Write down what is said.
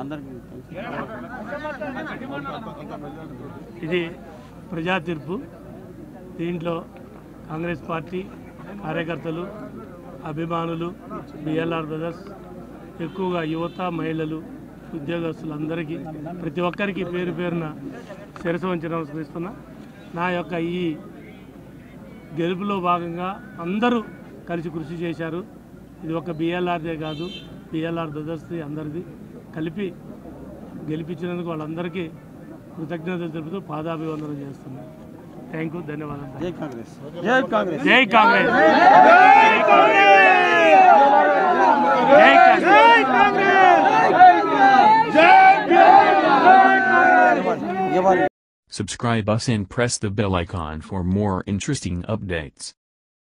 అందరికీ ఇది ప్రజా తీర్పు దీంట్లో కాంగ్రెస్ పార్టీ కార్యకర్తలు అభిమానులు బిఎల్ఆర్ బ్రదర్స్ ఎక్కువగా యువత మహిళలు ఉద్యోగస్తులందరికీ ప్రతి ఒక్కరికి పేరు పేరున శిరసు వంచి నమస్కరిస్తున్నా నా యొక్క ఈ గెలుపులో భాగంగా అందరూ కలిసి కృషి చేశారు ఇది ఒక బిఎల్ఆర్దే కాదు బిఎల్ఆర్ బ్రదర్స్ది అందరిది కలిపి గెలిపించినందుకు వాళ్ళందరికీ కృతజ్ఞతలు తెలుపుతూ పాదాభివందనం చేస్తున్నాను థ్యాంక్ యూ ధన్యవాదాలు జై కాంగ్రెస్ జై కాంగ్రెస్ జై కాంగ్రెస్ జై కాంగ్రెస్ ఇవ్వాలి Subscribe us and press the bell icon for more interesting updates.